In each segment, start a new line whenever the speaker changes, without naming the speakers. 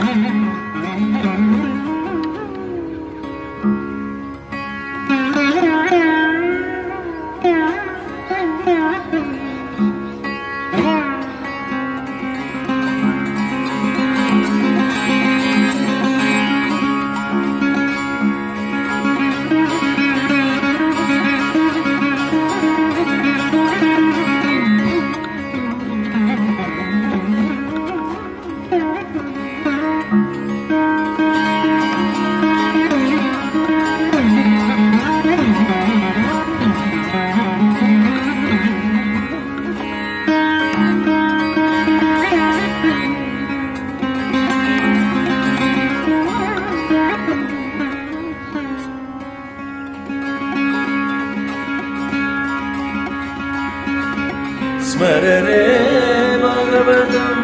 स्मररे भगवतम्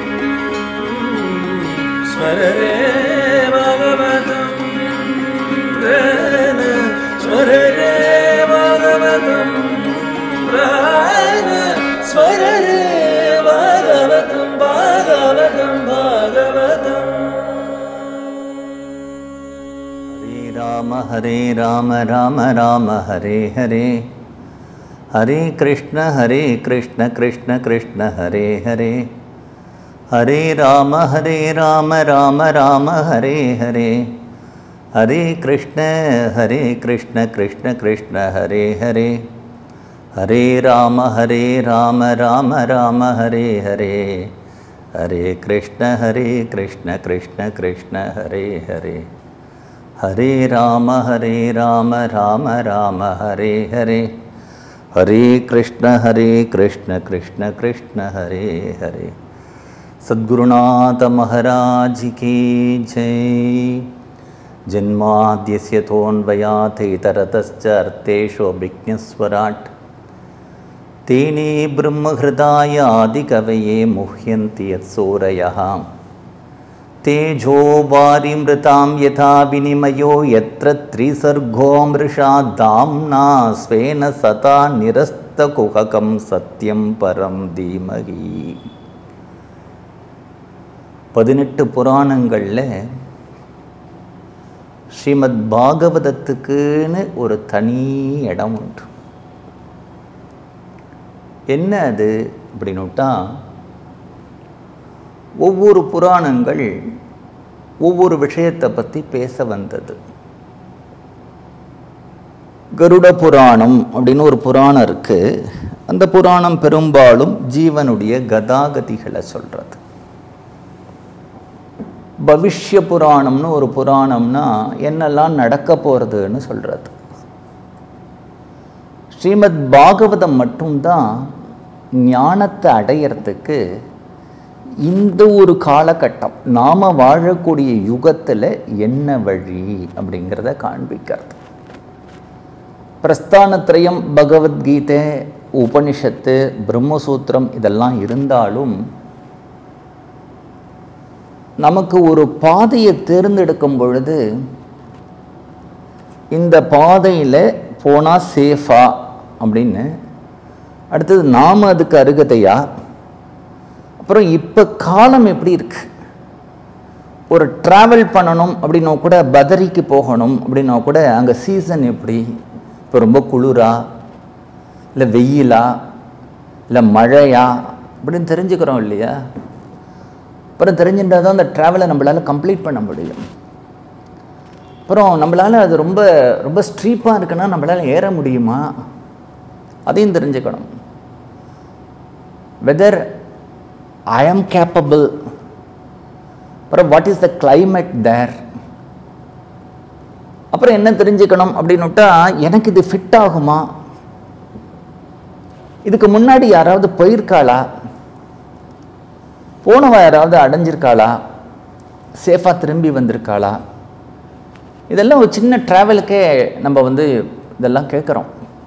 स्मररे भगवतम् रेन स्मररे भगवतम् रेन स्मररे भगवतम् भागवतम् भागवतम्
हरे राम हरे राम राम राम हरे हरे हरे कृष्ण हरे कृष्ण कृष्ण कृष्ण हरे हरे हरे राम हरे राम राम राम हरे हरे हरे कृष्ण हरे कृष्ण कृष्ण कृष्ण हरे हरे हरे राम हरे राम राम राम हरे हरे हरे कृष्ण हरे कृष्ण कृष्ण कृष्ण हरे हरे हरे राम हरे राम राम राम हरे हरे हरे कृष्ण हरे कृष्ण कृष्ण कृष्ण हरे हरे सद्गुरुनाथ महाराज की जय जन्माद्यस्य तोन्वयात् इतरतश्च अर्थेषु अभिज्ञस्वराट् तेने ब्रह्महृदाय आदिकवये मुह्यन्ति यत्सूरयः तेजो वारिमृतां यथा विनिमयो यत्र त्रिसर्गो मृषा दाम्ना स्वेन सता निरस्तकुहकं सत्यं परं धीमहि பதினெட்டு புராணங்களில் ஸ்ரீமத் பாகவதத்துக்குன்னு ஒரு தனி இடம் உண்டு என்ன அது அப்படின்னுட்டா ஒவ்வொரு புராணங்கள் ஒவ்வொரு விஷயத்தை பற்றி பேச வந்தது கருட புராணம் அப்படின்னு ஒரு புராணம் இருக்கு அந்த புராணம் பெரும்பாலும் ஜீவனுடைய கதாகதிகளை சொல்றது பவிஷ்ய புராணம்னு ஒரு புராணம்னா என்னெல்லாம் நடக்க போகிறதுன்னு சொல்கிறது ஸ்ரீமத் பாகவதம் மட்டும்தான் ஞானத்தை அடையிறதுக்கு இந்த ஒரு காலகட்டம் நாம் வாழக்கூடிய யுகத்தில் என்ன வழி அப்படிங்கிறத காண்பிக்கிறது பிரஸ்தானத்ரயம் பகவத்கீதை உபனிஷத்து பிரம்மசூத்திரம் இதெல்லாம் இருந்தாலும் நமக்கு ஒரு பாதையை தேர்ந்தெடுக்கும் பொழுது இந்த பாதையில் போனால் சேஃபா அப்படின்னு அடுத்தது நாம் அதுக்கு அருகதையா அப்புறம் இப்போ காலம் எப்படி இருக்கு ஒரு ட்ராவல் பண்ணணும் அப்படின்னா கூட பதரிக்கு போகணும் அப்படின்னா கூட அங்கே சீசன் எப்படி இப்போ ரொம்ப குளிரா இல்லை வெயிலா இல்லை மழையா அப்படின்னு தெரிஞ்சுக்கிறோம் இல்லையா அப்புறம் தெரிஞ்சுட்டா தான் அந்த ட்ராவலை நம்மளால் கம்ப்ளீட் பண்ண முடியும் அப்புறம் நம்மளால் அது ரொம்ப ரொம்ப ஸ்ட்ரீப்பாக இருக்குன்னா நம்மளால் ஏற முடியுமா அதையும் தெரிஞ்சுக்கணும் வெதர் ஐ ஆம் கேப்பபிள் அப்புறம் what is the climate there அப்புறம் என்ன தெரிஞ்சுக்கணும் அப்படின்னுட்டா எனக்கு இது ஃபிட் ஆகுமா இதுக்கு முன்னாடி யாராவது போயிருக்காளா போனவ யாராவது அடைஞ்சிருக்காளா சேஃபாக திரும்பி வந்திருக்காளா இதெல்லாம் ஒரு சின்ன ட்ராவலுக்கே நம்ம வந்து இதெல்லாம் கேட்குறோம்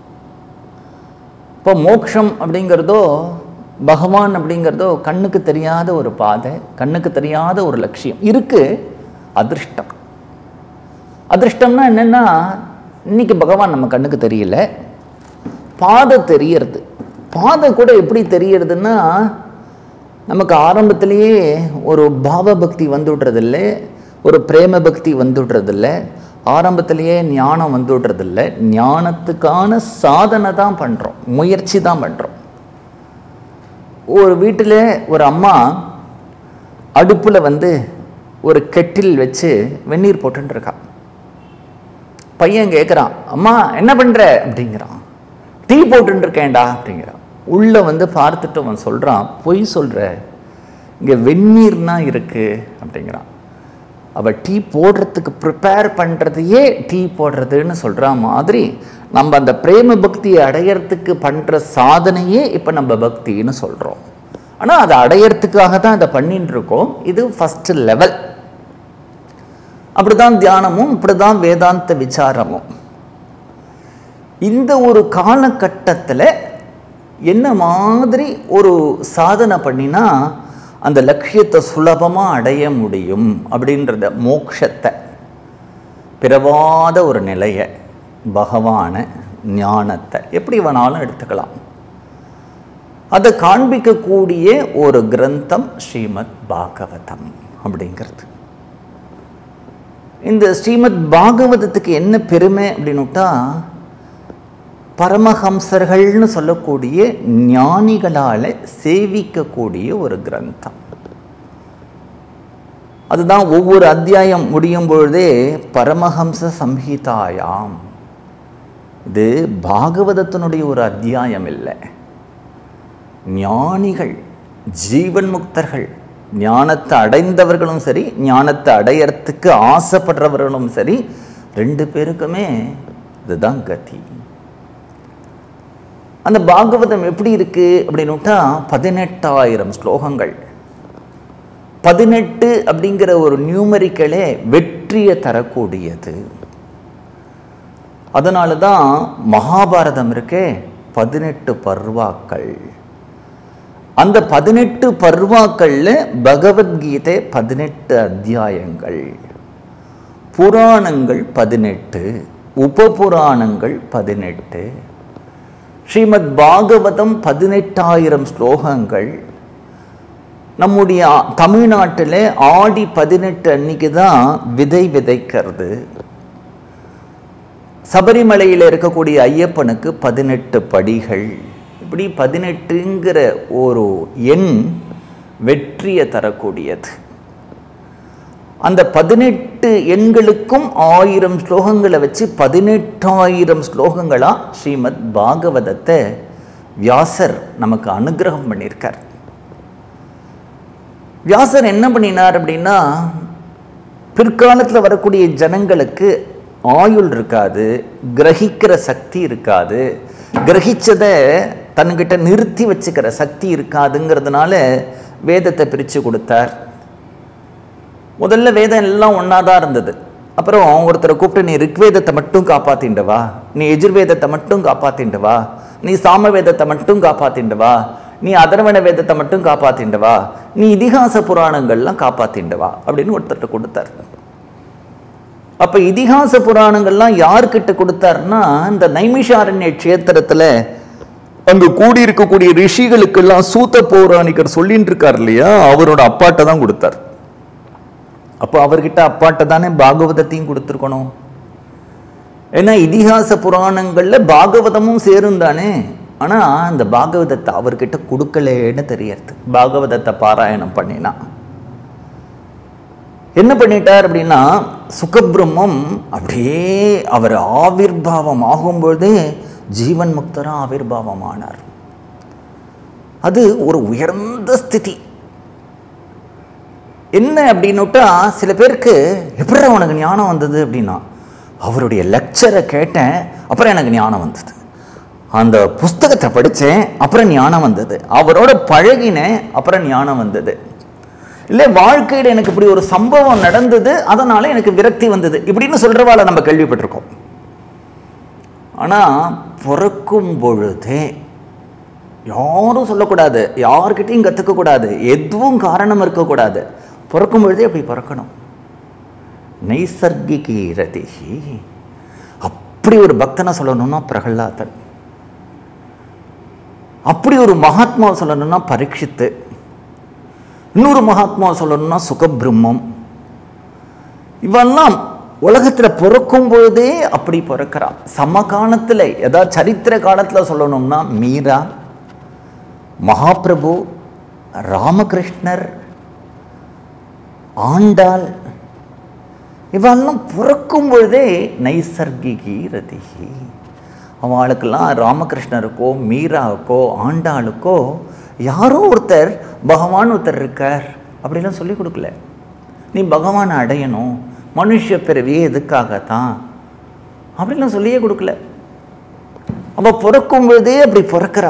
இப்போ மோக்ஷம் அப்படிங்கிறதோ பகவான் அப்படிங்கிறதோ கண்ணுக்கு தெரியாத ஒரு பாதை கண்ணுக்கு தெரியாத ஒரு லட்சியம் இருக்கு அதிர்ஷ்டம் அதிர்ஷ்டம்னா என்னென்னா இன்னைக்கு பகவான் நம்ம கண்ணுக்கு தெரியல பாதை தெரியறது பாதை கூட எப்படி தெரியறதுன்னா நமக்கு ஆரம்பத்திலேயே ஒரு பாவ பக்தி வந்துவிடுறதில்ல ஒரு பிரேம பக்தி வந்துவிடுறதில்ல ஆரம்பத்திலேயே ஞானம் வந்துவிடுறதில்ல ஞானத்துக்கான சாதனை தான் பண்ணுறோம் முயற்சி தான் பண்ணுறோம் ஒரு வீட்டில் ஒரு அம்மா அடுப்பில் வந்து ஒரு கெட்டில் வச்சு வெந்நீர் போட்டுன்னு இருக்கா பையன் கேட்குறான் அம்மா என்ன பண்ணுற அப்படிங்கிறான் டீ போட்டுன்னு இருக்கேன்டா அப்படிங்கிறான் உள்ளே வந்து பார்த்துட்டு அவன் சொல்கிறான் பொய் சொல்கிற இங்கே வெந்நீர்னா இருக்குது அப்படிங்கிறான் அவள் டீ போடுறதுக்கு ப்ரிப்பேர் பண்ணுறதையே டீ போடுறதுன்னு சொல்கிற மாதிரி நம்ம அந்த பிரேம பக்தியை அடையறதுக்கு பண்ணுற சாதனையே இப்போ நம்ம பக்தின்னு சொல்கிறோம் ஆனால் அதை அடையறதுக்காக தான் இதை பண்ணிட்டு இருக்கோம் இது ஃபஸ்ட்டு லெவல் அப்படிதான் தியானமும் இப்படிதான் வேதாந்த விசாரமும் இந்த ஒரு காலகட்டத்தில் என்ன மாதிரி ஒரு சாதனை பண்ணினா அந்த லட்சியத்தை சுலபமாக அடைய முடியும் அப்படின்றத மோக்ஷத்தை பிறவாத ஒரு நிலையை பகவானை ஞானத்தை எப்படி வேணாலும் எடுத்துக்கலாம் அதை காண்பிக்கக்கூடிய ஒரு கிரந்தம் ஸ்ரீமத் பாகவதம் அப்படிங்கிறது இந்த ஸ்ரீமத் பாகவதத்துக்கு என்ன பெருமை அப்படின்னுட்டா பரமஹம்சர்கள்னு சொல்லக்கூடிய ஞானிகளால் சேவிக்கக்கூடிய ஒரு கிரந்தம் அதுதான் ஒவ்வொரு அத்தியாயம் முடியும் பொழுதே பரமஹம்ச சம்ஹிதாயாம் இது பாகவதத்தினுடைய ஒரு அத்தியாயம் இல்லை ஞானிகள் ஜீவன் முக்தர்கள் ஞானத்தை அடைந்தவர்களும் சரி ஞானத்தை அடையறதுக்கு ஆசைப்படுறவர்களும் சரி ரெண்டு பேருக்குமே இதுதான் கதி அந்த பாகவதம் எப்படி இருக்கு அப்படின்னுட்டா பதினெட்டாயிரம் ஸ்லோகங்கள் பதினெட்டு அப்படிங்கிற ஒரு நியூமரிக்கலே வெற்றியை தரக்கூடியது அதனால தான் மகாபாரதம் இருக்கே பதினெட்டு பர்வாக்கள் அந்த பதினெட்டு பர்வாக்கள்ல பகவத்கீதை பதினெட்டு அத்தியாயங்கள் புராணங்கள் பதினெட்டு உபபுராணங்கள் பதினெட்டு ஸ்ரீமத் பாகவதம் பதினெட்டாயிரம் ஸ்லோகங்கள் நம்முடைய தமிழ்நாட்டில் ஆடி பதினெட்டு அன்னைக்கு தான் விதை விதைக்கிறது சபரிமலையில் இருக்கக்கூடிய ஐயப்பனுக்கு பதினெட்டு படிகள் இப்படி பதினெட்டுங்கிற ஒரு எண் வெற்றியை தரக்கூடியது அந்த பதினெட்டு எண்களுக்கும் ஆயிரம் ஸ்லோகங்களை வச்சு பதினெட்டாயிரம் ஸ்லோகங்களா ஸ்ரீமத் பாகவதத்தை வியாசர் நமக்கு அனுகிரகம் பண்ணியிருக்கார் வியாசர் என்ன பண்ணினார் அப்படின்னா பிற்காலத்தில் வரக்கூடிய ஜனங்களுக்கு ஆயுள் இருக்காது கிரகிக்கிற சக்தி இருக்காது கிரகிச்சதை தன்கிட்ட நிறுத்தி வச்சுக்கிற சக்தி இருக்காதுங்கிறதுனால வேதத்தை பிரித்து கொடுத்தார் முதல்ல வேதம் எல்லாம் ஒன்றா தான் இருந்தது அப்புறம் ஒருத்தரை கூப்பிட்டு நீ ரிக்வேதத்தை மட்டும் காப்பாத்திண்டு வா நீ எஜுர்வேதத்தை மட்டும் காப்பாத்திண்டு வா நீ சாம வேதத்தை மட்டும் காப்பாத்திண்டு வா நீ அதர்வண வேதத்தை மட்டும் காப்பாத்திண்டு வா நீ இதிகாச புராணங்கள்லாம் காப்பாத்திண்டு வா அப்படின்னு ஒருத்தர்கிட்ட கொடுத்தார் அப்ப இதிகாச புராணங்கள்லாம் யார்கிட்ட கொடுத்தாருன்னா இந்த நைமிஷாரண்ய க்ஷேத்திரத்துல அங்க கூடி இருக்கக்கூடிய ரிஷிகளுக்கெல்லாம் சூத்த பௌராணிகர் சொல்லிட்டு இருக்கார் இல்லையா அவரோட அப்பாட்ட தான் கொடுத்தார் அப்போ அவர்கிட்ட அப்பாட்ட தானே பாகவதத்தையும் கொடுத்துருக்கணும் ஏன்னா இதிகாச புராணங்கள்ல பாகவதமும் சேரும் தானே ஆனா அந்த பாகவதத்தை அவர்கிட்ட கொடுக்கலேன்னு தெரியறது பாகவதத்தை பாராயணம் பண்ணினா என்ன பண்ணிட்டார் அப்படின்னா சுகபிரம்மம் அப்படியே அவர் ஆவிர்வாவம் ஆகும்பொழுதே ஜீவன் முக்தரா ஆவிர்வாவம் ஆனார் அது ஒரு உயர்ந்த ஸ்திதி என்ன அப்படின்னுட்டா சில பேருக்கு எப்படி உனக்கு ஞானம் வந்தது அப்படின்னா அவருடைய லெக்சரை கேட்டேன் அப்புறம் எனக்கு ஞானம் வந்தது அந்த புஸ்தகத்தை படித்தேன் அப்புறம் ஞானம் வந்தது அவரோட பழகினேன் அப்புறம் ஞானம் வந்தது இல்லை வாழ்க்கையில் எனக்கு இப்படி ஒரு சம்பவம் நடந்தது அதனால எனக்கு விரக்தி வந்தது இப்படின்னு சொல்றவாளை நம்ம கேள்விப்பட்டிருக்கோம் ஆனால் பிறக்கும் பொழுதே யாரும் சொல்லக்கூடாது யார்கிட்டையும் கற்றுக்க கூடாது எதுவும் காரணம் இருக்கக்கூடாது பிறக்கும் பொழுதே அப்படி பிறக்கணும் நைசர்கிகி ரதிகி அப்படி ஒரு பக்தனை சொல்லணும்னா பிரகலாதன் அப்படி ஒரு மகாத்மாவை சொல்லணும்னா பரீட்சித்து இன்னொரு மகாத்மா சொல்லணும்னா சுகபிரம்மம் இவெல்லாம் உலகத்துல பிறக்கும் பொழுதே அப்படி பிறக்கிறா சமகாலத்துல ஏதாவது சரித்திர காலத்துல சொல்லணும்னா மீரா மகாபிரபு ராமகிருஷ்ணர் ஆண்டாள் இவெல்லாம் பிறக்கும் பொழுதே நைசர்கிகி ரதிகி அவளுக்கெல்லாம் ராமகிருஷ்ணருக்கோ மீராவுக்கோ ஆண்டாளுக்கோ யாரோ ஒருத்தர் பகவான் ஒருத்தர் இருக்கார் அப்படிலாம் சொல்லி கொடுக்கல நீ பகவானை அடையணும் மனுஷ பிறவியே எதுக்காகத்தான் அப்படிலாம் சொல்லியே கொடுக்கல அவ பிறக்கும் பொழுதே அப்படி பிறக்கிறா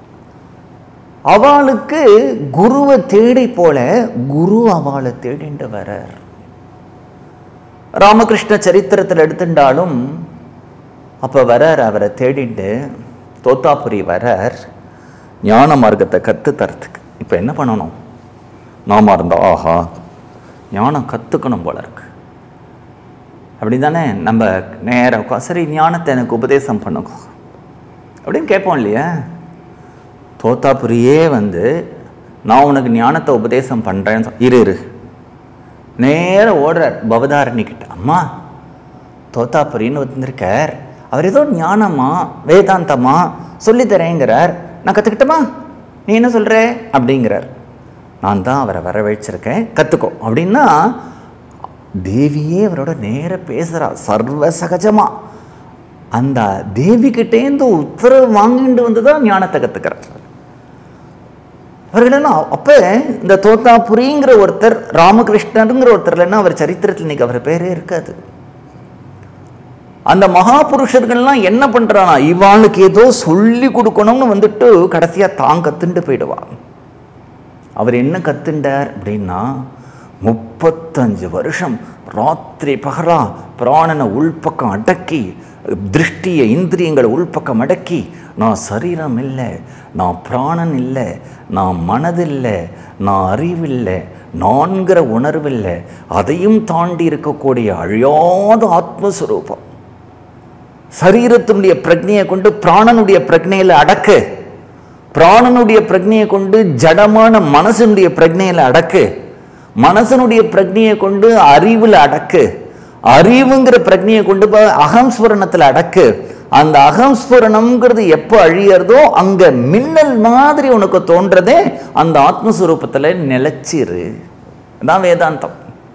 அவளுக்கு குருவை தேடி போல குரு அவளை தேடிண்டு வரார் ராமகிருஷ்ண சரித்திரத்தில் எடுத்துட்டாலும் அப்போ வரார் அவரை தேடிட்டு தோத்தாபுரி வரார் ஞான மார்க்கத்தை கற்று தரத்துக்கு இப்போ என்ன பண்ணணும் நாம இருந்தால் ஆஹா ஞானம் கற்றுக்கணும் போல இருக்கு அப்படி தானே நம்ம நேரம் உட்கா சரி ஞானத்தை எனக்கு உபதேசம் பண்ணுங்க அப்படின்னு கேட்போம் இல்லையா தோத்தாபுரியே வந்து நான் உனக்கு ஞானத்தை உபதேசம் பண்ணுறேன்னு சொ- இரு இரு நேரா ஓடுறார் பவதாரணி கிட்ட அம்மா தோத்தாபுரின்னு வந்திருக்கார் அவர் ஏதோ ஞானமா வேதாந்தமா சொல்லித் தரேங்கிறார் நான் கற்றுக்கிட்டமா நீ என்ன சொல்கிற அப்படிங்கிறார் நான் தான் அவரை வரவழைச்சிருக்கேன் கற்றுக்கோ அப்படின்னா தேவியே அவரோட நேர பேசுகிறா சர்வ சகஜமா அந்த தேவி கிட்டேந்து உத்தரவு வாங்கிட்டு வந்து தான் ஞானத்தை கற்றுக்கிறார் அவர்களெல்லாம் அப்போ இந்த தோத்தாபுரிங்கிற ஒருத்தர் ராமகிருஷ்ணருங்கிற ஒருத்தர் இல்லைன்னா அவர் சரித்திரத்தில் இன்னைக்கு அவர் பேரே இருக்காது அந்த மகாபுருஷர்கள்லாம் என்ன பண்றானா இவாளுக்கு ஏதோ சொல்லி கொடுக்கணும்னு வந்துட்டு கடைசியா தான் கத்துண்டு போயிடுவா அவர் என்ன கத்துண்டார் அப்படின்னா முப்பத்தஞ்சு வருஷம் ராத்திரி பகலா பிராணனை உள்பக்கம் அடக்கி திருஷ்டிய இந்திரியங்களை உள்பக்கம் அடக்கி நான் சரீரம் இல்லை நான் பிராணன் இல்லை நான் மனதில்லை நான் அறிவில்லை நான்கிற உணர்வில்லை அதையும் தாண்டி இருக்கக்கூடிய அழியாத ஆத்மஸ்வரூபம் சரீரத்தினுடைய பிரக்னையை கொண்டு பிராணனுடைய பிரக்னையில அடக்கு பிராணனுடைய பிரக்னையை கொண்டு ஜடமான மனசனுடைய பிரக்னையில அடக்கு மனசனுடைய பிரக்னையை கொண்டு அறிவுல அடக்கு அறிவுங்கிற பிரக்னையை கொண்டு போய் அகம்ஸ்வரணத்துல அடக்கு அந்த அகம்ஸ்வரணம்ங்கிறது எப்போ அழியறதோ அங்க மின்னல் மாதிரி உனக்கு தோன்றதே அந்த ஆத்மஸ்வரூபத்துல நிலைச்சிரு அதான் வேதாந்தம்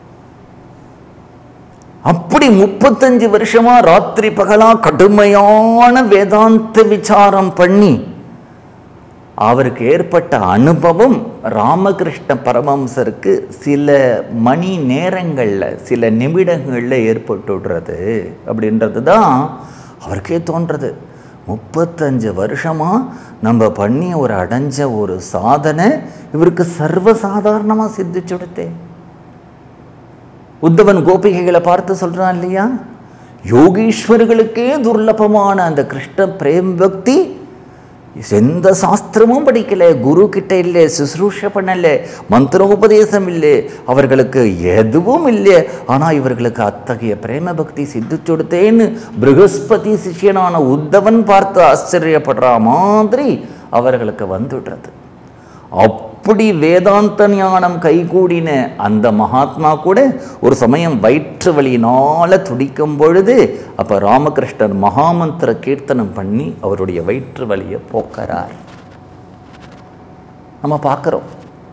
அப்படி முப்பத்தஞ்சு வருஷமா ராத்திரி பகலா கடுமையான வேதாந்த விசாரம் பண்ணி அவருக்கு ஏற்பட்ட அனுபவம் ராமகிருஷ்ண பரமஹம்சருக்கு சில மணி நேரங்களில் சில நிமிடங்களில் ஏற்பட்டுடுறது அப்படின்றது தான் அவருக்கே தோன்றது முப்பத்தஞ்சு வருஷமா நம்ம பண்ணி ஒரு அடைஞ்ச ஒரு சாதனை இவருக்கு சர்வசாதாரணமாக சித்திச்சுடுத்தே உத்தவன் கோபிகைகளை பார்த்து சொல்றான் இல்லையா யோகீஸ்வர்களுக்கே துர்லபமான அந்த கிருஷ்ண பிரேம் பக்தி எந்த சாஸ்திரமும் படிக்கல குரு கிட்ட இல்லை சுசுரூஷ பண்ணல மந்திரோபதேசம் இல்லை அவர்களுக்கு எதுவும் இல்லை ஆனா இவர்களுக்கு அத்தகைய பிரேம பக்தி சித்திச்சுடுத்தேன்னு பிருகஸ்பதி சிஷ்யனான உத்தவன் பார்த்து ஆச்சரியப்படுற மாதிரி அவர்களுக்கு வந்துடுறது அப்படி வேதாந்த ஞானம் கைகூடின அந்த மகாத்மா கூட ஒரு சமயம் வயிற்று வலியினால துடிக்கும் பொழுது அப்ப ராமகிருஷ்ணர் மகாமந்திர கீர்த்தனம் பண்ணி அவருடைய வயிற்று வலியை போக்கறார் நம்ம பார்க்கிறோம்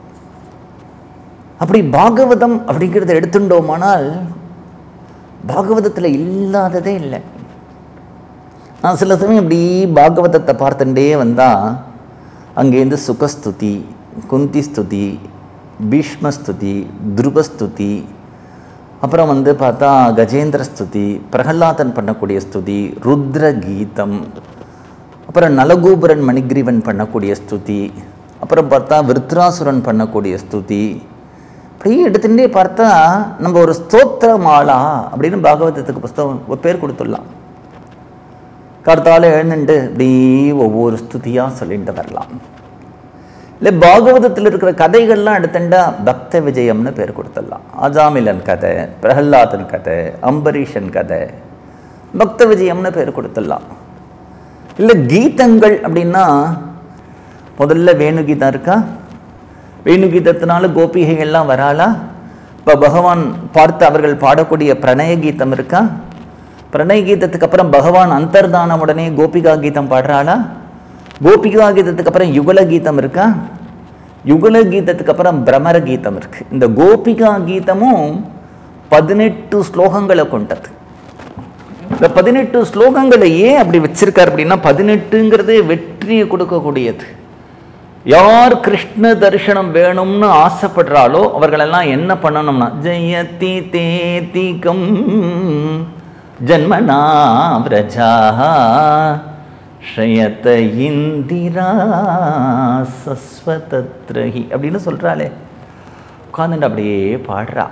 அப்படி பாகவதம் அப்படிங்கிறத எடுத்துட்டோமானால் பாகவதத்தில் இல்லாததே இல்லை நான் சில சமயம் இப்படி பாகவதத்தை பார்த்துட்டே வந்தா அங்கேருந்து சுகஸ்துதி குந்தி ஸ்துதி பீஷ்மஸ்துதி துருபஸ்துதி அப்புறம் வந்து பார்த்தா கஜேந்திர ஸ்துதி பிரகலாதன் பண்ணக்கூடிய ஸ்துதி ருத்ர கீதம் அப்புறம் நலகூபரன் மணிகிரீவன் பண்ணக்கூடிய ஸ்துதி அப்புறம் பார்த்தா விருத்ராசுரன் பண்ணக்கூடிய ஸ்துதி அப்படியே எடுத்துட்டே பார்த்தா நம்ம ஒரு ஸ்தோத்திர மாலா அப்படின்னு பாகவதத்துக்கு புஸ்தகம் ஒரு பேர் கொடுத்துடலாம் கருத்தால எழுந்துட்டு இப்படி ஒவ்வொரு ஸ்துதியாக சொல்லிட்டு வரலாம் இல்லை பாகவதத்தில் இருக்கிற கதைகள்லாம் எடுத்துட்டா பக்த விஜயம்னு பேர் கொடுத்துடலாம் அஜாமிலன் கதை பிரகல்லாதன் கதை அம்பரீஷன் கதை பக்த விஜயம்னு பேர் கொடுத்துடலாம் இல்லை கீதங்கள் அப்படின்னா முதல்ல வேணு கீதம் இருக்கா வேணு கீதத்தினால கோபிகைகள்லாம் வராளா இப்போ பகவான் பார்த்து அவர்கள் பாடக்கூடிய பிரணய கீதம் இருக்கா பிரணய கீதத்துக்கு அப்புறம் பகவான் அந்தர்தானம் உடனே கோபிகா கீதம் பாடுறாளா கோபிகா கீதத்துக்கு அப்புறம் யுகல கீதம் இருக்கா யுகல கீதத்துக்கு அப்புறம் பிரமர கீதம் இருக்கு இந்த கோபிகா கீதமும் பதினெட்டு ஸ்லோகங்களை கொண்டது இந்த பதினெட்டு ஸ்லோகங்களை ஏன் அப்படி வச்சிருக்காரு அப்படின்னா பதினெட்டுங்கிறது வெற்றியை கொடுக்கக்கூடியது யார் கிருஷ்ண தரிசனம் வேணும்னு ஆசைப்படுறாளோ அவர்களெல்லாம் என்ன பண்ணணும்னா ஜெயதி தேதிகம் ஜன்மனா விரஜா ஷயத இந்திரா சஸ்வதத்ரஹி அப்படின்னு சொல்றாளே உட்காந்துட்டு அப்படியே பாடுறா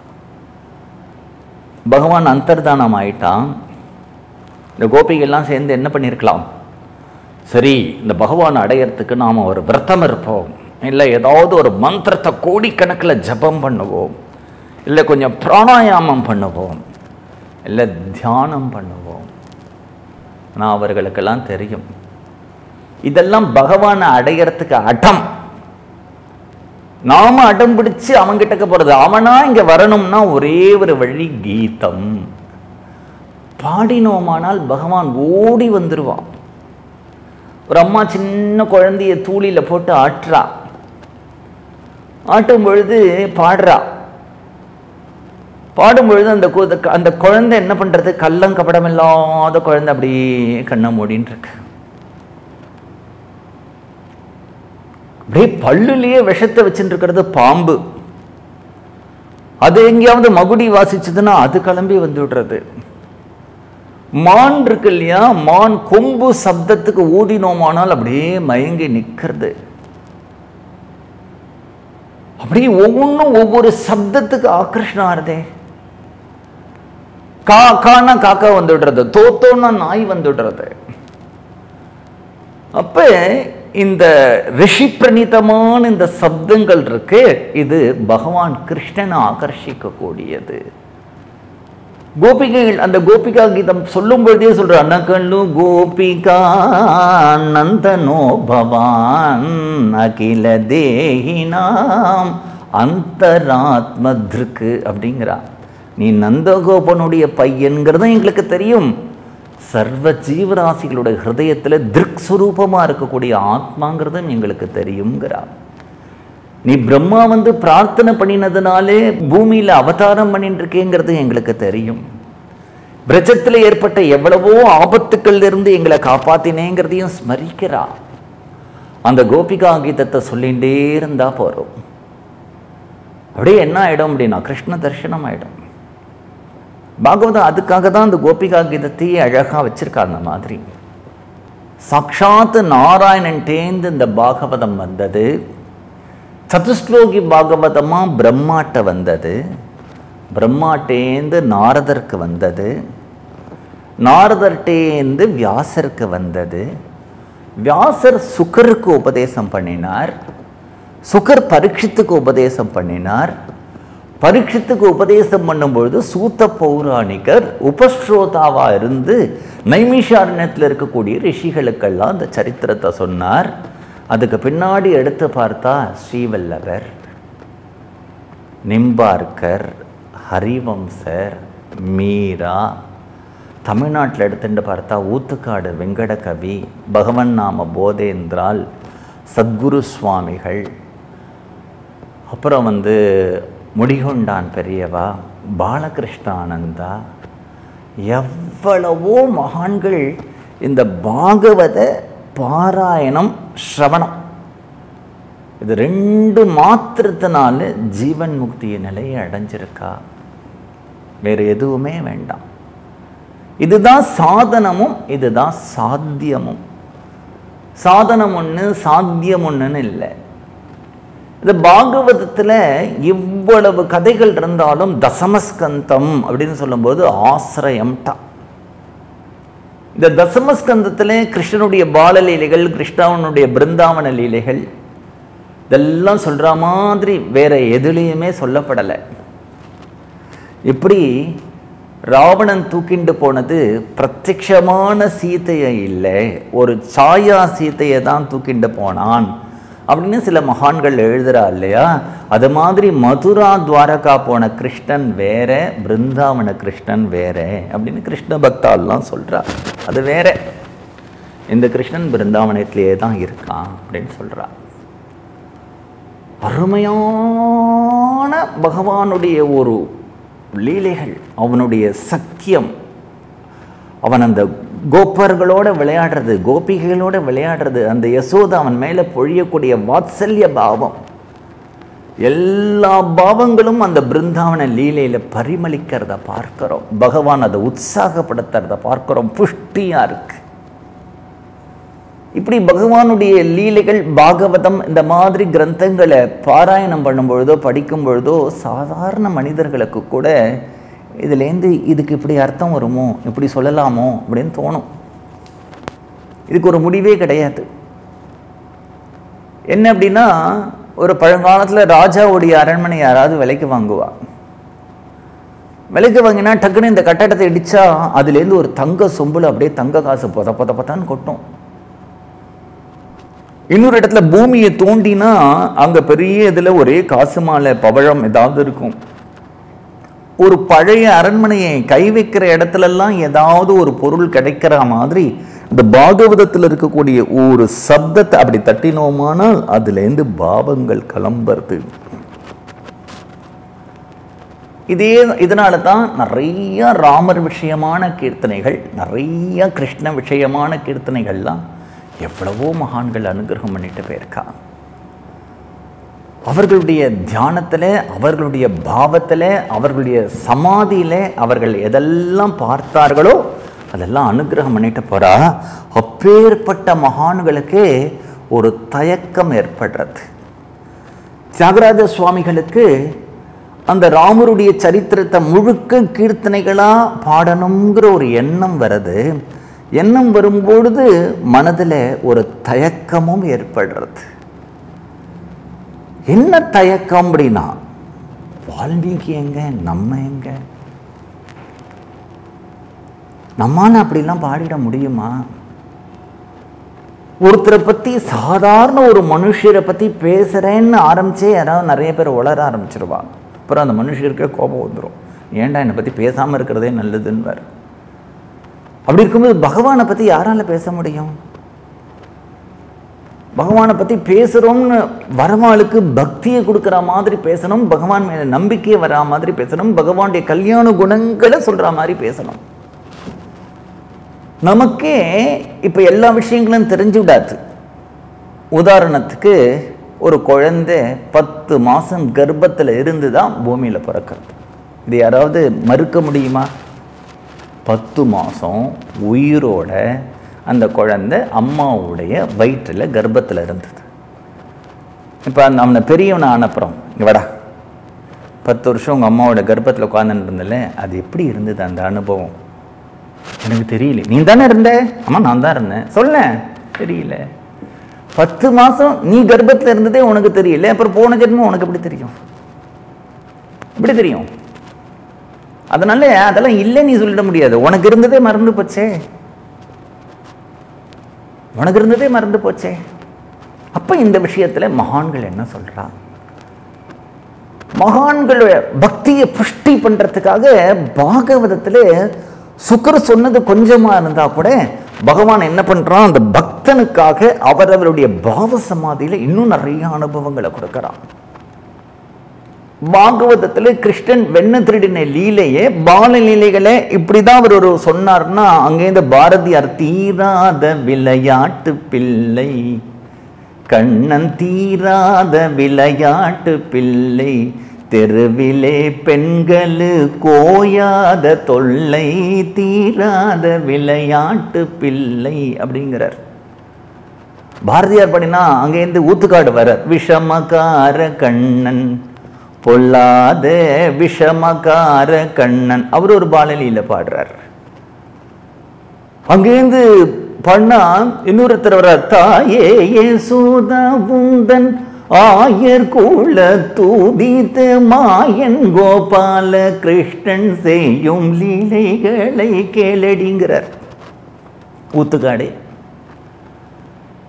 பகவான் அந்தர்தானம் ஆயிட்டான் இந்த கோபிகள்லாம் சேர்ந்து என்ன பண்ணியிருக்கலாம் சரி இந்த பகவான் அடையறதுக்கு நாம் ஒரு விரதம் இருப்போம் இல்லை ஏதாவது ஒரு மந்திரத்தை கோடிக்கணக்கில் ஜபம் பண்ணுவோம் இல்லை கொஞ்சம் பிராணாயாமம் பண்ணுவோம் இல்லை தியானம் பண்ணுவோம் ஆனால் அவர்களுக்கெல்லாம் தெரியும் இதெல்லாம் பகவானை அடையறதுக்கு அடம் நாம அடம் பிடிச்சு அவன்கிட்டக்க போறது அவனா இங்க வரணும்னா ஒரே ஒரு வழி கீதம் பாடினோமானால் பகவான் ஓடி வந்துருவான் ஒரு அம்மா சின்ன குழந்தைய தூளில போட்டு ஆட்டுறா ஆட்டும் பொழுது பாடுறா பாடும் பொழுது அந்த கு- அந்த குழந்தை என்ன பண்றது கள்ளம் கபடம் இல்லாத குழந்தை அப்படியே கண்ணை மூடின்னு இருக்கு அப்படியே பல்லுலயே விஷத்தை வச்சுட்டு இருக்கிறது பாம்பு அது எங்கேயாவது மகுடி வாசிச்சதுன்னா அது கிளம்பி வந்து விடுறது மான் இருக்கு இல்லையா மான் கொம்பு சப்தத்துக்கு ஊதினோமானால் அப்படியே மயங்கி நிக்கிறது அப்படியே ஒவ்வொன்றும் ஒவ்வொரு சப்தத்துக்கு ஆக்கர்ஷணம் ஆறுதே கா கானா காக்கா வந்துடுறது தோத்தோன்னா நாய் வந்துடுறது அப்ப இந்த ரிஷி பிரணிதமான இந்த சப்தங்கள் இருக்கு இது பகவான் கிருஷ்ணனை ஆகர்ஷிக்க கூடியது கோபிகைகள் அந்த கோபிகா கீதம் சொல்லும் பொழுதே சொல்ற அனகல்லு கோபிகா நந்தனோ பவான் அகில தேகினாம் அந்தராத்மத்ருக்கு அப்படிங்கிறா நீ நந்தகோபனுடைய பையன்கிறதும் எங்களுக்கு தெரியும் சர்வ ஜீவராசிகளுடைய ஹிருதயத்துல திருக் சுரூபமா இருக்கக்கூடிய ஆத்மாங்கிறதும் எங்களுக்கு தெரியுங்கிறா நீ பிரம்மா வந்து பிரார்த்தனை பண்ணினதுனாலே பூமியில அவதாரம் பண்ணிட்டு இருக்கேங்கிறது எங்களுக்கு தெரியும் பிரஜத்துல ஏற்பட்ட எவ்வளவோ ஆபத்துக்கள்ல இருந்து எங்களை காப்பாத்தினேங்கிறதையும் ஸ்மரிக்கிறா அந்த கோபிகா கீதத்தை சொல்லிகிட்டே இருந்தா போறோம் அப்படியே என்ன ஆயிடும் அப்படின்னா கிருஷ்ண தரிசனம் ஆயிடும் பாகவதம் அதுக்காக தான் அந்த கோபிகா கீதத்தையே அழகா வச்சிருக்கா அந்த மாதிரி சாக்ஷாத் நாராயணன்டேந்து இந்த பாகவதம் வந்தது சதுஸ்லோகி பாகவதமா பிரம்மாட்ட வந்தது பிரம்மாட்டேந்து நாரதருக்கு வந்தது நாரதர்டேந்து வியாசருக்கு வந்தது வியாசர் சுகருக்கு உபதேசம் பண்ணினார் சுகர் பரீட்சித்துக்கு உபதேசம் பண்ணினார் பரீட்சித்துக்கு உபதேசம் பண்ணும்பொழுது சூத்த பௌராணிகர் உபஸ்ரோதாவா இருந்து நைமிஷாரண்யத்தில் இருக்கக்கூடிய ரிஷிகளுக்கெல்லாம் அந்த சரித்திரத்தை சொன்னார் அதுக்கு பின்னாடி எடுத்து பார்த்தா ஸ்ரீவல்லவர் நிம்பார்க்கர் ஹரிவம்சர் மீரா தமிழ்நாட்டில் எடுத்துட்டு பார்த்தா ஊத்துக்காடு வெங்கடகவி பகவன் நாம போதேந்திரால் சத்குரு சுவாமிகள் அப்புறம் வந்து முடிகொண்டான் பெரியவா பாலகிருஷ்ண ஆனந்தா எவ்வளவோ மகான்கள் இந்த பாகவத பாராயணம் ஸ்ரவணம் இது ரெண்டு மாத்திரத்தினால ஜீவன் முக்திய நிலையை அடைஞ்சிருக்கா வேற எதுவுமே வேண்டாம் இதுதான் சாதனமும் இதுதான் சாத்தியமும் சாதனம் ஒன்று சாத்தியம் ஒன்றுன்னு இல்லை இந்த பாகவதத்தில் இவ்வளவு கதைகள் இருந்தாலும் தசமஸ்கந்தம் அப்படின்னு சொல்லும்போது ஆசிரயம்டா இந்த தசமஸ்கந்தத்தில் கிருஷ்ணனுடைய பாலலீலைகள் கிருஷ்ணாவனுடைய பிருந்தாவன லீலைகள் இதெல்லாம் சொல்ற மாதிரி வேற எதுலேயுமே சொல்லப்படலை இப்படி ராவணன் தூக்கிண்டு போனது பிரத்யக்ஷமான சீதையை இல்லை ஒரு சாயா சீதையை தான் தூக்கிண்டு போனான் அப்படின்னு சில மகான்கள் எழுதுறா இல்லையா அது மாதிரி மதுரா துவாரகா போன கிருஷ்ணன் வேற பிருந்தாவன கிருஷ்ணன் வேற அப்படின்னு கிருஷ்ண பக்தால்லாம் சொல்றா அது வேற இந்த கிருஷ்ணன் பிருந்தாவனத்திலேயே தான் இருக்கான் அப்படின்னு சொல்றா அருமையான பகவானுடைய ஒரு லீலைகள் அவனுடைய சக்கியம் அவன் அந்த கோப்பர்களோட விளையாடுறது கோபிகைகளோட விளையாடுறது அந்த யசோதா அவன் மேலே பொழியக்கூடிய வாத்சல்ய பாவம் எல்லா பாவங்களும் அந்த பிருந்தாவன லீலையில பரிமளிக்கிறத பார்க்கிறோம் பகவான் அதை உற்சாகப்படுத்துறத பார்க்கிறோம் புஷ்டியா இருக்கு இப்படி பகவானுடைய லீலைகள் பாகவதம் இந்த மாதிரி கிரந்தங்களை பாராயணம் பண்ணும் பொழுதோ படிக்கும் பொழுதோ சாதாரண மனிதர்களுக்கு கூட இதுலேருந்து இதுக்கு இப்படி அர்த்தம் வருமோ இப்படி சொல்லலாமோ அப்படின்னு தோணும் இதுக்கு ஒரு முடிவே கிடையாது என்ன அப்படின்னா ஒரு பழங்காலத்தில் ராஜாவுடைய அரண்மனை யாராவது விலைக்கு வாங்குவா விலைக்கு வாங்கினா டக்குன்னு இந்த கட்டடத்தை இடிச்சா அதுலேருந்து ஒரு தங்க சொம்புல அப்படியே தங்க காசு பொத பொத பொதான்னு கொட்டும் இன்னொரு இடத்துல பூமியை தோண்டினா அங்க பெரிய இதுல ஒரே காசு மாலை பவழம் ஏதாவது இருக்கும் ஒரு பழைய அரண்மனையை கை வைக்கிற இடத்துலலாம் ஏதாவது ஒரு பொருள் கிடைக்கிற மாதிரி இந்த பாகவதத்தில் இருக்கக்கூடிய ஒரு சப்தத்தை அப்படி தட்டினோமானால் அதுலேருந்து பாவங்கள் கிளம்புறது இதே இதனால தான் நிறைய ராமர் விஷயமான கீர்த்தனைகள் நிறைய கிருஷ்ண விஷயமான கீர்த்தனைகள்லாம் எவ்வளவோ மகான்கள் அனுகிரகம் பண்ணிட்டு போயிருக்கா அவர்களுடைய தியானத்தில் அவர்களுடைய பாவத்தில் அவர்களுடைய சமாதியில் அவர்கள் எதெல்லாம் பார்த்தார்களோ அதெல்லாம் அனுகிரகம் பண்ணிட்டு போறா அப்பேற்பட்ட மகான்களுக்கே ஒரு தயக்கம் ஏற்படுறது தியாகராஜ சுவாமிகளுக்கு அந்த ராமருடைய சரித்திரத்தை முழுக்க கீர்த்தனைகளா பாடணுங்கிற ஒரு எண்ணம் வருது எண்ணம் வரும்பொழுது மனதில் ஒரு தயக்கமும் ஏற்படுறது என்ன தயக்கம் அப்படின்னா வால்மீகி எங்க நம்ம எங்க நம்மால அப்படிலாம் பாடிட முடியுமா ஒருத்தரை பத்தி சாதாரண ஒரு மனுஷரை பத்தி பேசுறேன்னு ஆரம்பிச்சே யாராவது நிறைய பேர் உளர ஆரம்பிச்சிருவா அப்புறம் அந்த மனுஷருக்கே கோபம் வந்துடும் ஏன்டா என்னை பத்தி பேசாம இருக்கிறதே நல்லதுன்னு அப்படி இருக்கும்போது பகவானை பத்தி யாரால பேச முடியும் பகவானை பத்தி பேசுறோம்னு வரவாளுக்கு பக்தியை கொடுக்குற மாதிரி பேசணும் பகவான் மேல நம்பிக்கையை வரா மாதிரி பேசணும் பகவானுடைய கல்யாண குணங்களை சொல்ற மாதிரி பேசணும் நமக்கே இப்ப எல்லா விஷயங்களும் தெரிஞ்சு விடாது உதாரணத்துக்கு ஒரு குழந்தை பத்து மாசம் கர்ப்பத்துல இருந்து தான் பூமியில பிறக்கிறது இது யாராவது மறுக்க முடியுமா பத்து மாதம் உயிரோட அந்த குழந்தை அம்மாவுடைய வயிற்றில் கர்ப்பத்தில் இருந்தது இப்போ அந்த அவனை பெரியவனை அனுப்புகிறோம் இங்கே வாடா பத்து வருஷம் உங்கள் அம்மாவோட கர்ப்பத்தில் உட்காந்துன்னு இருந்தல அது எப்படி இருந்தது அந்த அனுபவம் எனக்கு தெரியல நீ தானே இருந்த அம்மா நான் தான் இருந்தேன் சொல்ல தெரியல பத்து மாதம் நீ கர்ப்பத்தில் இருந்ததே உனக்கு தெரியல அப்புறம் போன ஜென்மம் உனக்கு எப்படி தெரியும் எப்படி தெரியும் அதனால அதெல்லாம் இல்லை நீ சொல்லிட முடியாது உனக்கு இருந்ததே மறந்து போச்சே உனக்கு இருந்ததே மறந்து போச்சே அப்ப இந்த விஷயத்துல மகான்கள் என்ன சொல்றா மகான்களோட பக்தியை புஷ்டி பண்றதுக்காக பாகவதத்துல சுக்கர் சொன்னது கொஞ்சமா இருந்தா கூட பகவான் என்ன பண்றான் அந்த பக்தனுக்காக அவரவருடைய பாவ சமாதியில இன்னும் நிறைய அனுபவங்களை கொடுக்கறான் பாகவதத்துல கிருஷ்ணன் வெண்ண திருடின லீலையே பால லீலைகளை இப்படிதான் அவர் ஒரு சொன்னார்னா அங்கேருந்து பாரதியார் தீராத விளையாட்டு பிள்ளை கண்ணன் தீராத விளையாட்டு பிள்ளை தெருவிலே பெண்களு கோயாத தொல்லை தீராத விளையாட்டு பிள்ளை அப்படிங்கிறார் பாரதியார் பண்ணினா அங்கேருந்து ஊத்துக்காடு வர விஷமகார கண்ணன் பொல்லாத விஷமகார கண்ணன் அவர் ஒரு பாலலியில பாடுறார் அங்கேருந்து பண்ணா இன்னொருத்தர் வர தாயே யேசுதா உந்தன் ஆயர் கூல தூதித்து மாயன் கோபால கிருஷ்ணன் செய்யும் லீலைகளை கேளடிங்கிறார் ஊத்துக்காடே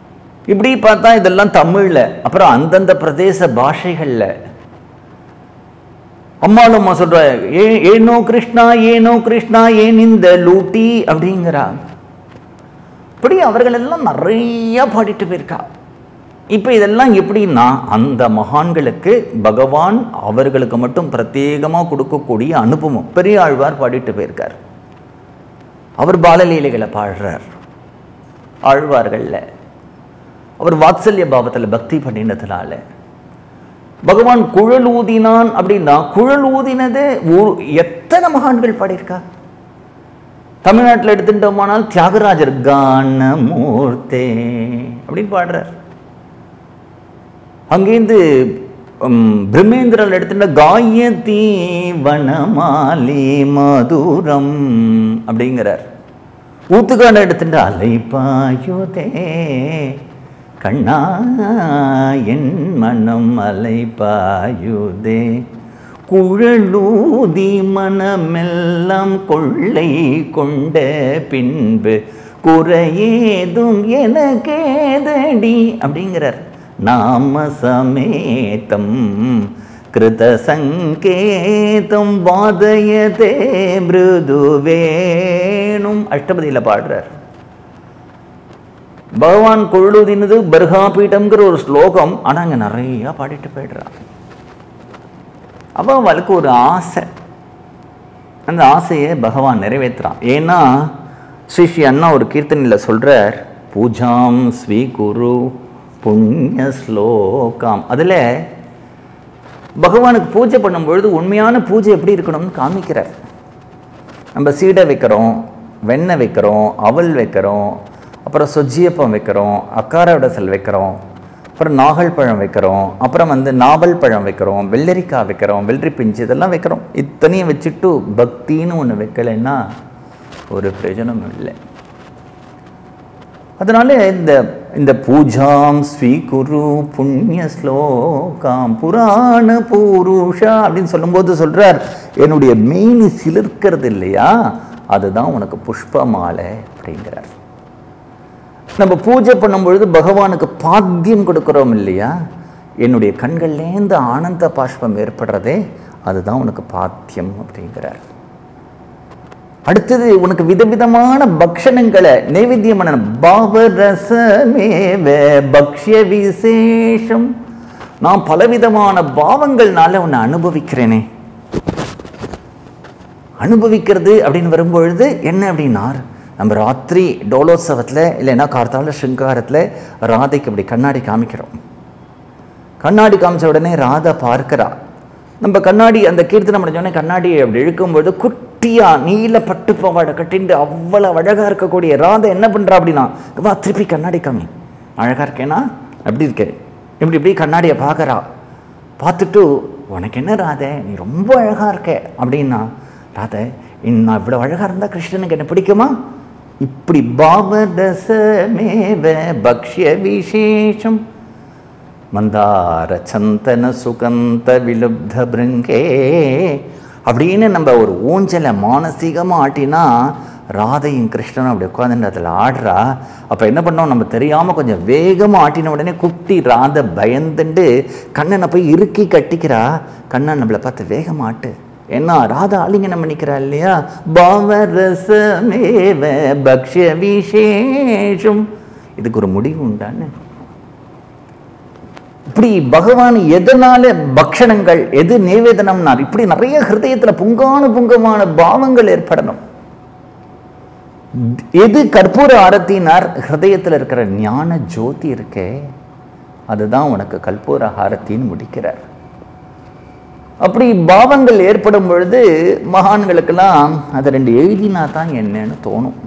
இப்படி பார்த்தா இதெல்லாம் தமிழ்ல அப்புறம் அந்தந்த பிரதேச பாஷைகள்ல அம்மாளும் அம்மா சொல்ற "ஏ- ஏனோ கிருஷ்ணா ஏனோ கிருஷ்ணா ஏன் இந்த லூட்டி அப்படிங்கிறா இப்படி அவர்கள் எல்லாம் நிறைய பாடிட்டு போயிருக்கா இப்போ இதெல்லாம் எப்படின்னா அந்த மகான்களுக்கு பகவான் அவர்களுக்கு மட்டும் பிரத்யேகமாக கொடுக்கக்கூடிய அனுபவம் பெரிய ஆழ்வார் பாடிட்டு போயிருக்கார் அவர் பாலலீலைகளை பாடுறார் ஆழ்வார்கள்ல அவர் வாத்சல்ய பாவத்தில் பக்தி பண்ணினதுனால பகவான் குழல் ஊதினான் அப்படின்னா குழல் ஊதினது ஒரு- எத்தனை மகான்கள் பாடியிருக்கா தமிழ்நாட்டில் எடுத்துட்டோமானால் தியாகராஜர் கானமூர்த்தே அப்படின்னு பாடுறார் அங்கேருந்து ம், பிரம்மேந்திரன் எடுத்துட்ட காயதி வனமாலி மதுரம் அப்படிங்கிறார் ஊத்துக்கான எடுத்துட்ட அலைப்பாயுதே கண்ணா என் மனம் அலைப்பாயுதே குழலூதி மனமெல்லாம் கொள்ளை கொண்ட பின்பு குறையேதும் எனக்கேதடி அப்படிங்கிறார் நாம சமேதம் கிருத சங்கேதம் வாதயதே மிருது வேணும் அஷ்டபதியில் பாடுறார் பகவான் கொள்ளுதினது பர்காபீட்டம்ங்கிற ஒரு ஸ்லோகம் ஆனால் அங்கே நிறையா பாடிட்டு போயிடுறான் அப்போ அவளுக்கு ஒரு ஆசை அந்த ஆசையை பகவான் நிறைவேற்றுறான் ஏன்னா ஸ்ரீ ஸ்ரீ அண்ணா ஒரு கீர்த்தனையில் சொல்கிறார் பூஜாம் ஸ்வீகுரு புண்ணிய ஸ்லோகாம் அதில் பகவானுக்கு பூஜை பண்ணும்பொழுது உண்மையான பூஜை எப்படி இருக்கணும்னு காமிக்கிறார் நம்ம சீடை வைக்கிறோம் வெண்ணெய் வைக்கிறோம் அவல் வைக்கிறோம் அப்புறம் சொஜ்ஜியப்பம் வைக்கிறோம் அக்கார உடசல் வைக்கிறோம் அப்புறம் நாகல் பழம் வைக்கிறோம் அப்புறம் வந்து நாவல் பழம் வைக்கிறோம் வெள்ளரிக்காய் வைக்கிறோம் வெள்ளரி பிஞ்சு இதெல்லாம் வைக்கிறோம் இத்தனையும் வச்சுட்டு பக்தின்னு ஒன்று வைக்கலைன்னா ஒரு பிரயோஜனமும் இல்லை அதனால இந்த இந்த பூஜாம் ஸ்வீகுரு புண்ணிய ஸ்லோகாம் புராண பூருஷா அப்படின்னு சொல்லும்போது சொல்றார் என்னுடைய மெயின் சிலிர்க்கிறது இல்லையா அதுதான் உனக்கு புஷ்ப மாலை அப்படிங்கிறார் நம்ம பூஜை பண்ணும் பொழுது பகவானுக்கு பாத்தியம் கொடுக்குறோம் இல்லையா என்னுடைய கண்கள்லேருந்து ஆனந்த பாஷ்பம் ஏற்படுறதே அதுதான் உனக்கு பாத்தியம் அப்படிங்கிறார் அடுத்தது உனக்கு விதவிதமான பக்ஷணங்களை நைவேத்தியம் பண்ணணும் பாவரசமேவ பக்ஷ்ய விசேஷம் நான் பலவிதமான பாவங்கள்னால உன்னை அனுபவிக்கிறேனே அனுபவிக்கிறது அப்படின்னு வரும்பொழுது என்ன அப்படின்னா நம்ம ராத்திரி டோலோத்சவத்தில் இல்லைன்னா கார்த்தால சிங்காரத்தில் ராதைக்கு அப்படி கண்ணாடி காமிக்கிறோம் கண்ணாடி காமிச்ச உடனே ராதா பார்க்கிறா நம்ம கண்ணாடி அந்த கீர்த்தனை முடிஞ்ச உடனே கண்ணாடியை அப்படி இழுக்கும்போது குட்டியா நீல பட்டு பாவாடை கட்டிண்டு அவ்வளவு அழகா இருக்கக்கூடிய ராதா என்ன பண்றா அப்படின்னா வா திருப்பி கண்ணாடி காமி அழகா இருக்கேனா எப்படி இருக்கே இப்படி இப்படி கண்ணாடியை பார்க்கறா பார்த்துட்டு உனக்கு என்ன ராதே நீ ரொம்ப அழகா இருக்க அப்படின்னா ராதே இன் நான் இவ்வளோ அழகா இருந்தா கிருஷ்ணனுக்கு என்ன பிடிக்குமா இப்படி பாவரசமேவ பக்ஷ்ய விசேஷம் மந்தார சந்தன சுகந்த விலுப்த பிருங்கே அப்படின்னு நம்ம ஒரு ஊஞ்சலை மானசீகமாக ஆட்டினா ராதையும் கிருஷ்ணனும் அப்படி உட்காந்துட்டு அதில் ஆடுறா அப்போ என்ன பண்ணோம் நம்ம தெரியாமல் கொஞ்சம் வேகமாக ஆட்டின உடனே குட்டி ராதை பயந்துண்டு கண்ணனை போய் இறுக்கி கட்டிக்கிறா கண்ணன் நம்மளை பார்த்து வேகமாக ஆட்டு என்ன ராதா ஆலிங்கனம் பண்ணிக்கிறா இல்லையா பாவரசமேவ பக்ஷ்ய விசேஷம் இதுக்கு ஒரு முடிவு உண்டான்னு இப்படி பகவான் எதனால பக்ஷணங்கள் எது நிவேதனம்னார் இப்படி நிறைய ஹிருதயத்துல புங்கானு புங்கமான பாவங்கள் ஏற்படணும் எது கற்பூர ஆரத்தினார் ஹிருதயத்தில் இருக்கிற ஞான ஜோதி இருக்கே அதுதான் உனக்கு கற்பூர ஆரத்தின்னு முடிக்கிறார் அப்படி பாவங்கள் ஏற்படும் பொழுது மகான்களுக்கெல்லாம் அதை ரெண்டு எழுதினா தான் என்னன்னு தோணும்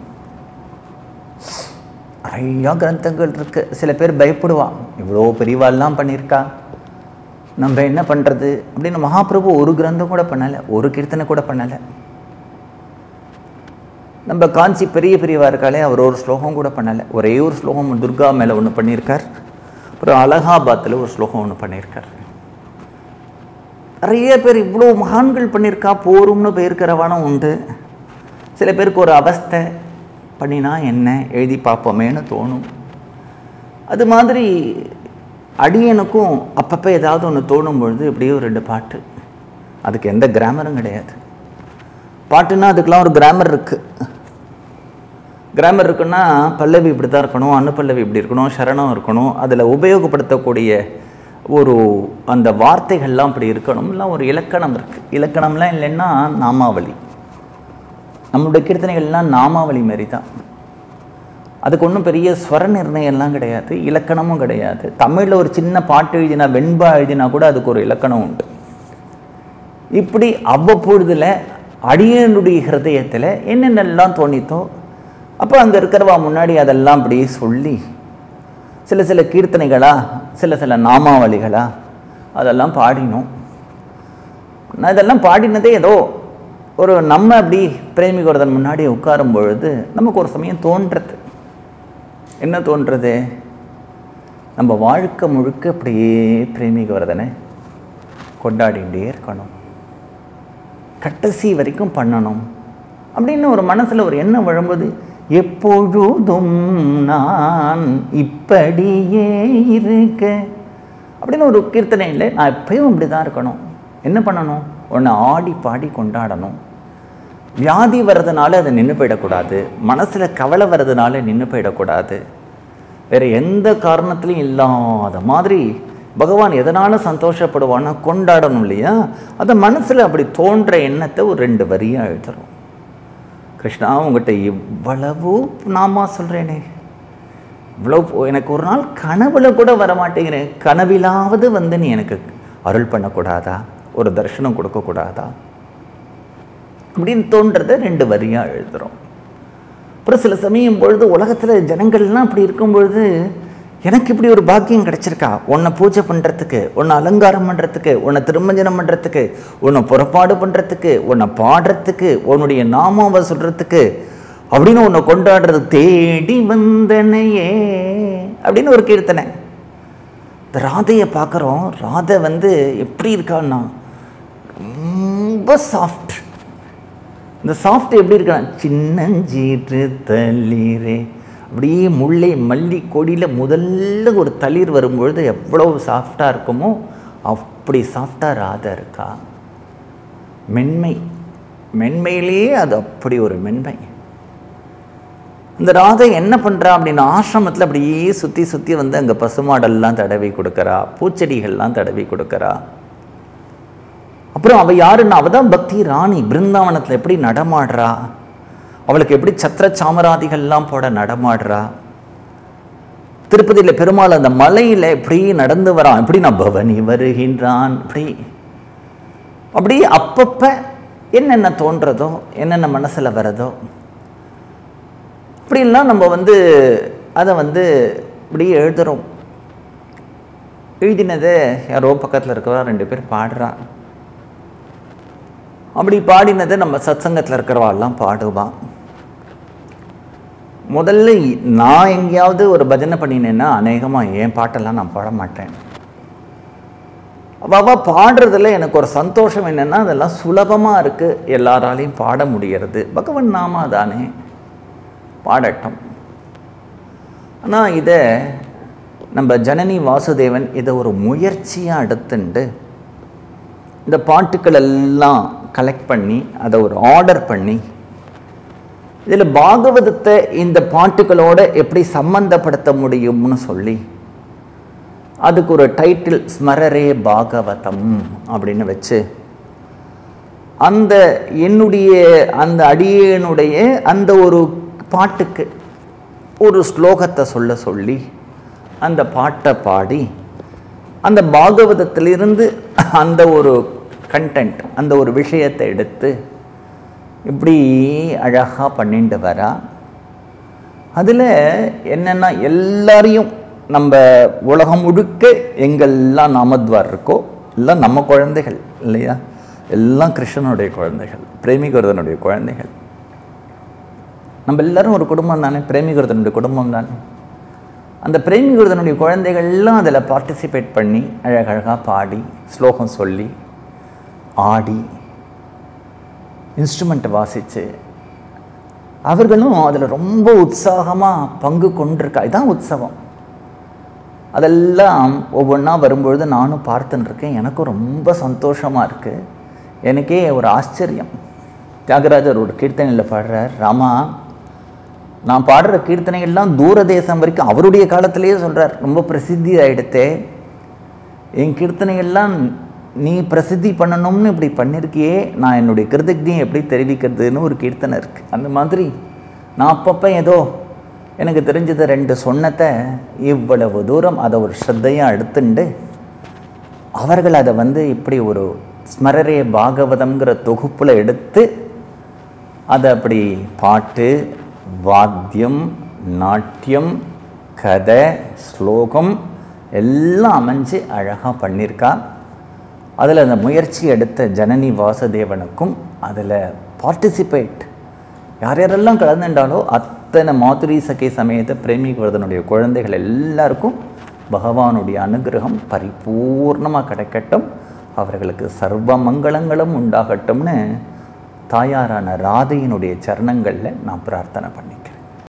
நிறையா கிரந்தங்கள் இருக்கு சில பேர் பயப்படுவான் இவ்வளோ பெரியவாள்லாம் பண்ணியிருக்கா நம்ம என்ன பண்ணுறது அப்படின்னு மகாபிரபு ஒரு கிரந்தம் கூட பண்ணலை ஒரு கீர்த்தனை கூட பண்ணலை நம்ம காஞ்சி பெரிய பெரியவா இருக்காளே அவர் ஒரு ஸ்லோகம் கூட பண்ணலை ஒரே ஒரு ஸ்லோகம் துர்கா மேலே ஒன்று பண்ணியிருக்கார் அப்புறம் அலகாபாத்தில் ஒரு ஸ்லோகம் ஒன்று பண்ணியிருக்கார் நிறைய பேர் இவ்வளோ மகான்கள் பண்ணியிருக்கா போரும்னு போயிருக்கிறவானும் உண்டு சில பேருக்கு ஒரு அவஸ்தை பண்ணினா என்ன எழுதி பார்ப்போமேன்னு தோணும் அது மாதிரி அடியனுக்கும் அப்பப்போ ஏதாவது ஒன்று தோணும் பொழுது இப்படியே ஒரு ரெண்டு பாட்டு அதுக்கு எந்த கிராமரும் கிடையாது பாட்டுன்னா அதுக்கெல்லாம் ஒரு கிராமர் இருக்குது கிராமர் இருக்குன்னா பல்லவி இப்படி தான் இருக்கணும் அனுப்பல்லவி இப்படி இருக்கணும் சரணம் இருக்கணும் அதில் உபயோகப்படுத்தக்கூடிய ஒரு அந்த வார்த்தைகள்லாம் இப்படி இருக்கணும் எல்லாம் ஒரு இலக்கணம் இருக்குது இலக்கணம்லாம் இல்லைன்னா நாமாவளி நம்மளுடைய கீர்த்தனைகள்லாம் நாமாவளி மாரி தான் அதுக்கு ஒன்றும் பெரிய ஸ்வர நிர்ணயம்லாம் கிடையாது இலக்கணமும் கிடையாது தமிழில் ஒரு சின்ன பாட்டு எழுதினா வெண்பா எழுதினா கூட அதுக்கு ஒரு இலக்கணம் உண்டு இப்படி அவ்வப்பொழுதில் அடியனுடைய ஹிருதயத்தில் என்னென்னலாம் தோணித்தோ அப்போ அங்கே இருக்கிறவா முன்னாடி அதெல்லாம் அப்படி சொல்லி சில சில கீர்த்தனைகளா சில சில நாமாவளிகளா அதெல்லாம் பாடினோம் நான் இதெல்லாம் பாடினதே ஏதோ ஒரு நம்ம அப்படி பிரேமிகோரதன் முன்னாடி உட்காரும் பொழுது நமக்கு ஒரு சமயம் தோன்றது என்ன தோன்றது நம்ம வாழ்க்கை முழுக்க அப்படியே பிரேமிகோரதனை கொண்டாடிகிட்டே இருக்கணும் கடைசி வரைக்கும் பண்ணணும் அப்படின்னு ஒரு மனசில் ஒரு எண்ணம் விழும்போது எப்பொழுதும் நான் இப்படியே இருக்க அப்படின்னு ஒரு கீர்த்தனை இல்லை நான் எப்பயும் இப்படி தான் இருக்கணும் என்ன பண்ணணும் ஒன்று ஆடி பாடி கொண்டாடணும் வியாதி வர்றதுனால அது நின்று போயிடக்கூடாது மனசில் கவலை வர்றதுனால நின்று போயிடக்கூடாது வேறு எந்த காரணத்துலையும் இல்லாத மாதிரி பகவான் எதனால் சந்தோஷப்படுவான்னா கொண்டாடணும் இல்லையா அதை மனசில் அப்படி தோன்ற எண்ணத்தை ஒரு ரெண்டு வரியாக எழுதுறோம் கிருஷ்ணா உங்கள்கிட்ட இவ்வளவு நாமா சொல்கிறேனே இவ்வளோ எனக்கு ஒரு நாள் கனவுல கூட வர மாட்டேங்கிறேன் கனவிலாவது வந்து நீ எனக்கு அருள் பண்ணக்கூடாதா ஒரு தரிசனம் கொடுக்கக்கூடாதா அப்படின்னு தோன்றதை ரெண்டு வரியாக எழுதுகிறோம் அப்புறம் சில சமயம் பொழுது உலகத்தில் ஜனங்கள்லாம் அப்படி இருக்கும் பொழுது எனக்கு இப்படி ஒரு பாக்கியம் கிடைச்சிருக்கா உன்னை பூஜை பண்ணுறதுக்கு உன்னை அலங்காரம் பண்ணுறதுக்கு உன்னை திருமஞ்சனம் பண்ணுறதுக்கு உன்னை புறப்பாடு பண்ணுறதுக்கு உன்னை பாடுறதுக்கு உன்னுடைய நாமாவை சொல்கிறதுக்கு அப்படின்னு உன்னை கொண்டாடுறது தேடி வந்தனையே அப்படின்னு ஒரு கீர்த்தனை இந்த ராதையை பார்க்குறோம் ராதை வந்து எப்படி இருக்கான்னா ரொம்ப சாஃப்ட் இந்த சாஃப்ட் எப்படி இருக்கான் சின்னஞ்சீற்று தளிரே அப்படியே முல்லை மல்லி கொடியில் முதல்ல ஒரு தளிர் வரும்பொழுது எவ்வளோ சாஃப்டாக இருக்குமோ அப்படி சாஃப்டாக ராதை இருக்கா மென்மை மென்மையிலேயே அது அப்படி ஒரு மென்மை இந்த ராதை என்ன பண்ணுறா அப்படின்னா ஆசிரமத்தில் அப்படியே சுற்றி சுற்றி வந்து அங்கே பசுமாடெல்லாம் தடவி கொடுக்குறா பூச்செடிகள்லாம் தடவி கொடுக்குறா அப்புறம் அவள் யாருன்னா அவள் தான் பக்தி ராணி பிருந்தாவனத்தில் எப்படி நடமாடுறா அவளுக்கு எப்படி சத்திர சாமராதிகள்லாம் போட நடமாடுறா திருப்பதியில் பெருமாள் அந்த மலையில் எப்படி நடந்து வரான் எப்படி நான் பவனி வருகின்றான் இப்படி அப்படி அப்பப்போ என்னென்ன தோன்றதோ என்னென்ன மனசில் வரதோ அப்படிலாம் நம்ம வந்து அதை வந்து இப்படி எழுதுகிறோம் எழுதினதை யாரோ பக்கத்தில் இருக்கிறவா ரெண்டு பேர் பாடுறா அப்படி பாடினதை நம்ம சத்சங்கத்தில் இருக்கிறவாள்லாம் பாடுவான் முதல்ல நான் எங்கேயாவது ஒரு பஜனை பண்ணினேன்னா அநேகமாக என் பாட்டெல்லாம் நான் பாட மாட்டேன் அவ பாடுறதுல எனக்கு ஒரு சந்தோஷம் என்னென்னா அதெல்லாம் சுலபமாக இருக்குது எல்லாராலையும் பாட முடியறது பகவன் நாமா தானே பாடட்டும் ஆனால் இதை நம்ம ஜனனி வாசுதேவன் இதை ஒரு முயற்சியாக எடுத்துண்டு இந்த பாட்டுக்கள் எல்லாம் கலெக்ட் பண்ணி அதை ஒரு ஆர்டர் பண்ணி இதில் பாகவதத்தை இந்த பாட்டுகளோட எப்படி சம்பந்தப்படுத்த முடியும்னு சொல்லி அதுக்கு ஒரு டைட்டில் ஸ்மரரே பாகவதம் அப்படின்னு வச்சு அந்த என்னுடைய அந்த அடியனுடைய அந்த ஒரு பாட்டுக்கு ஒரு ஸ்லோகத்தை சொல்ல சொல்லி அந்த பாட்டை பாடி அந்த பாகவதத்திலிருந்து அந்த ஒரு கண்டென்ட் அந்த ஒரு விஷயத்தை எடுத்து இப்படி அழகாக பண்ணிட்டு வரா அதில் என்னென்னா எல்லாரையும் நம்ம உலகம் முழுக்க எங்கெல்லாம் நாமத்வார் இருக்கோ எல்லாம் நம்ம குழந்தைகள் இல்லையா எல்லாம் கிருஷ்ணனுடைய குழந்தைகள் பிரேமிகர்தனுடைய குழந்தைகள் நம்ம எல்லாரும் ஒரு குடும்பம் தானே பிரேமிகர்தனுடைய குடும்பம் தானே அந்த பிரேமிகர்தனுடைய குழந்தைகள்லாம் அதில் பார்ட்டிசிபேட் பண்ணி அழகழகாக பாடி ஸ்லோகம் சொல்லி ஆடி இன்ஸ்ட்ருமெண்ட்டை வாசித்து அவர்களும் அதில் ரொம்ப உற்சாகமாக பங்கு கொண்டிருக்கா இதுதான் உற்சவம் அதெல்லாம் ஒவ்வொன்றா வரும்பொழுது நானும் பார்த்துன்னு இருக்கேன் எனக்கும் ரொம்ப சந்தோஷமாக இருக்குது எனக்கே ஒரு ஆச்சரியம் தியாகராஜர் ஒரு கீர்த்தனையில் பாடுறார் ராமா நான் பாடுற கீர்த்தனைகள்லாம் தூர தேசம் வரைக்கும் அவருடைய காலத்திலேயே சொல்கிறார் ரொம்ப பிரசித்தி ஆயிடுத்தே என் கீர்த்தனைகள்லாம் நீ பிரசித்தி பண்ணணும்னு இப்படி பண்ணியிருக்கியே நான் என்னுடைய கிருதஜ்னியை எப்படி தெரிவிக்கிறதுன்னு ஒரு கீர்த்தனை இருக்குது அந்த மாதிரி நான் அப்பப்போ ஏதோ எனக்கு தெரிஞ்சதை ரெண்டு சொன்னதை இவ்வளவு தூரம் அதை ஒரு ஸ்ரத்தையாக எடுத்துண்டு அவர்கள் அதை வந்து இப்படி ஒரு ஸ்மரரே பாகவதம்ங்கிற தொகுப்பில் எடுத்து அதை அப்படி பாட்டு வாத்தியம் நாட்டியம் கதை ஸ்லோகம் எல்லாம் அமைஞ்சு அழகாக பண்ணியிருக்கா அதில் அந்த முயற்சி எடுத்த ஜனனி வாசுதேவனுக்கும் அதில் பார்ட்டிசிபேட் யார் யாரெல்லாம் கலந்துட்டாலோ அத்தனை மாதுரி சகை சமேத பிரேமிகவர்தனுடைய குழந்தைகள் எல்லாருக்கும் பகவானுடைய அனுகிரகம் பரிபூர்ணமாக கிடைக்கட்டும் அவர்களுக்கு சர்வ மங்களங்களும் உண்டாகட்டும்னு தாயாரான ராதையினுடைய சரணங்களில் நான் பிரார்த்தனை பண்ணி